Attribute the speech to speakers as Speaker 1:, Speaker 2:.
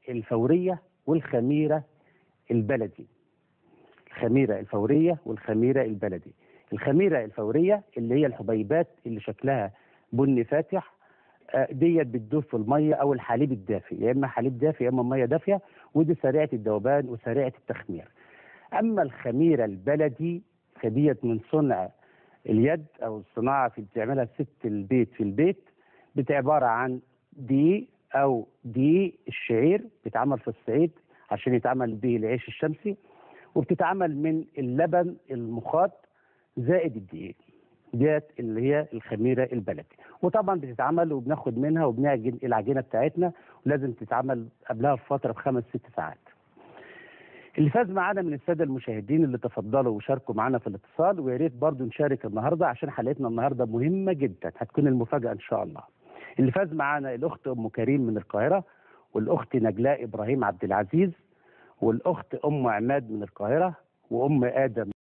Speaker 1: الفوريه والخميره البلدي الخميره الفوريه والخميره البلدي الخميره الفوريه اللي هي الحبيبات اللي شكلها بني فاتح آه، ديت بتدوب في الميه او الحليب الدافي يا اما حليب دافي يا اما ميه دافيه ودي سريعه الذوبان وسريعه التخمير اما الخميره البلدي فديت من صنع اليد او الصناعه في بتعملها ست البيت في البيت بتعباره عن دقيق او دقيق الشعير بيتعمل في الصعيد عشان يتعمل به العيش الشمسي وبتتعمل من اللبن المخاط زائد الدقيق ديت اللي هي الخميره البلدي وطبعا بتتعمل وبناخد منها وبنعجن العجينه بتاعتنا ولازم تتعمل قبلها بفتره بخمس ست ساعات اللي فاز معانا من الساده المشاهدين اللي تفضلوا وشاركوا معانا في الاتصال ويا ريت برضه نشارك النهارده عشان حلقتنا النهارده مهمه جدا هتكون المفاجاه ان شاء الله. اللي فاز معانا الاخت ام كريم من القاهره والاخت نجلاء ابراهيم عبد العزيز والاخت ام عماد من القاهره وام ادم